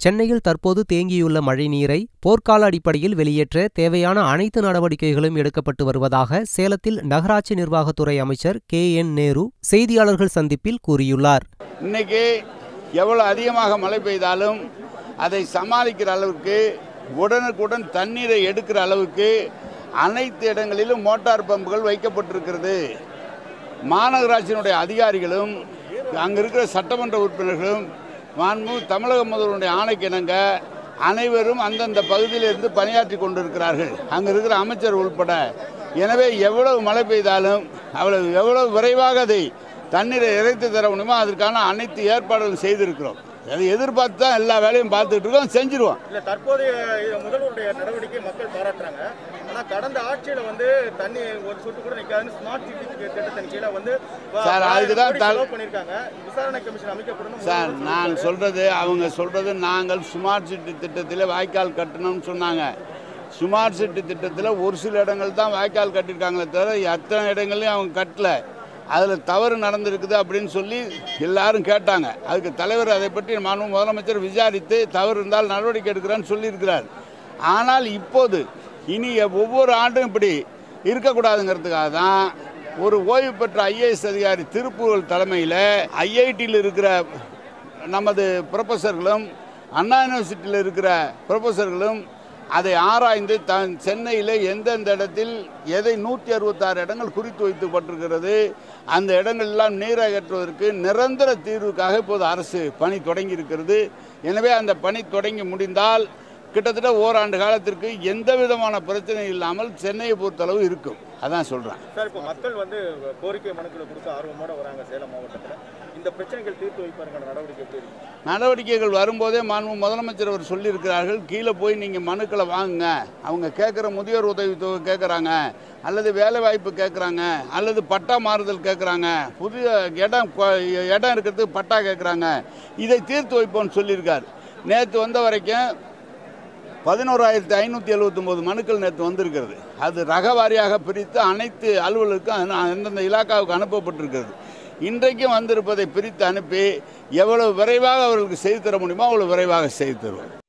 சென்னையில் தற்போது தேங்கியுள்ள மழைநீரை போர்க்கால அடிப்படையில் வெளியேற்ற தேவையான அனைத்து நடவடிக்கைகளும் எடுக்கப்பட்டு வருவதாக சேலத்தில் நகராட்சி நிர்வாகத்துறை அமைச்சர் கே என் நேரு செய்தியாளர்கள் சந்திப்பில் கூறியுள்ளார் இன்னைக்கு எவ்வளோ அதிகமாக மழை பெய்தாலும் அதை சமாளிக்கிற அளவுக்கு உடனுக்குடன் தண்ணீரை எடுக்கிற அளவுக்கு அனைத்து இடங்களிலும் மோட்டார் பம்புகள் வைக்கப்பட்டிருக்கிறது மாநகராட்சியினுடைய அதிகாரிகளும் அங்கே இருக்கிற சட்டமன்ற உறுப்பினர்களும் மாண்பு தமிழக முதல்வருடைய ஆணைக்கிணங்க அனைவரும் அந்தந்த பகுதியிலிருந்து பணியாற்றி கொண்டிருக்கிறார்கள் அங்கே இருக்கிற அமைச்சர் உள்பட எனவே எவ்வளவு மழை பெய்தாலும் அவ்வளவு எவ்வளவு விரைவாக அதை தண்ணீரை இறைத்து தர முடியுமோ அதற்கான அனைத்து ஏற்பாடுகளும் செய்திருக்கிறோம் அதை எதிர்பார்த்து தான் எல்லா வேலையும் பார்த்துட்டு இருக்கோம் செஞ்சிருவோம் இல்ல தற்போதைய முதல்வருடைய நடவடிக்கை மக்கள் பாராட்டுறாங்க ஆனா கடந்த ஆட்சியில வந்து தண்ணி ஒரு சொட்டு கூட நிக்காதுன்னு ஸ்மார்ட் சிட்டி திட்டத்தின் கீழே வந்து சார், அதுக்கு தான் கோடி தல்- செலவு பண்ணிருக்காங்க விசாரணை கமிஷன் அமைக்கப்படும் சார் நான் சொல்றது அவங்க சொல்றது நாங்கள் ஸ்மார்ட் சிட்டி திட்டத்தில் வாய்க்கால் கட்டணும்னு சொன்னாங்க ஸ்மார்ட் சிட்டி திட்டத்தில் ஒரு சில இடங்கள் தான் வாய்க்கால் கட்டியிருக்காங்களே தவிர அத்தனை இடங்களையும் அவங்க கட்டல அதில் தவறு நடந்திருக்குது அப்படின்னு சொல்லி எல்லாரும் கேட்டாங்க அதுக்கு தலைவர் அதை பற்றி மாண்பு முதலமைச்சர் விசாரித்து தவறு இருந்தால் நடவடிக்கை எடுக்கிறேன்னு சொல்லியிருக்கிறார் ஆனால் இப்போது இனி ஒவ்வொரு ஆண்டும் இப்படி இருக்கக்கூடாதுங்கிறதுக்காக தான் ஒரு ஓய்வு பெற்ற ஐஏஎஸ் அதிகாரி திருப்பூர் தலைமையில் ஐஐடியில் இருக்கிற நமது ப்ரொஃபஸர்களும் அண்ணா யூனிவர்சிட்டியில் இருக்கிற ப்ரொஃபஸர்களும் அதை ஆராய்ந்து தன் சென்னையில் எந்தெந்த இடத்தில் எதை நூற்றி அறுபத்தாறு இடங்கள் குறித்து வைக்கப்பட்டிருக்கிறது அந்த இடங்கள் எல்லாம் நீர் அகற்றுவதற்கு நிரந்தர தீர்வுக்காக இப்போது அரசு பணி தொடங்கி இருக்கிறது எனவே அந்த பணி தொடங்கி முடிந்தால் கிட்டத்தட்ட ஓராண்டு காலத்திற்கு எந்த விதமான பிரச்சனையும் இல்லாமல் சென்னையை பொறுத்தளவு இருக்கும் அதான் சொல்கிறேன் சார் இப்போ மக்கள் வந்து கோரிக்கை மனுக்களை கொடுக்க ஆர்வமோட வராங்க சேலம் மாவட்டத்தில் இந்த பிரச்சனைகள் தீர்த்து வைப்பதற்கான நடவடிக்கை எப்படி இருக்கு நடவடிக்கைகள் வரும்போதே மாண்பு முதலமைச்சர் அவர் சொல்லியிருக்கிறார்கள் கீழே போய் நீங்கள் மனுக்களை வாங்குங்க அவங்க கேட்குற முதியோர் உதவி தொகை கேட்குறாங்க அல்லது வேலை வாய்ப்பு கேட்குறாங்க அல்லது பட்டா மாறுதல் கேட்குறாங்க புதிய இடம் கொ- இடம் இருக்கிறதுக்கு பட்டா கேட்குறாங்க இதை தீர்த்து வைப்போம்னு சொல்லியிருக்கார் நேற்று வந்த வரைக்கும் பதினோராயிரத்தி ஐநூற்றி எழுபத்தொம்போது மனுக்கள் நேற்று வந்திருக்கிறது அது ரக வாரியாக பிரித்து அனைத்து அலுவலருக்கும் அனு- அந்தந்த இலாக்காவுக்கு அனுப்பப்பட்டிருக்கிறது இன்றைக்கும் வந்திருப்பதை பிரித்து அனுப்பி எவ்வளவு விரைவாக அவர்களுக்கு செய்து தர முடியுமோ அவ்வளவு விரைவாக செய்து தருவோம்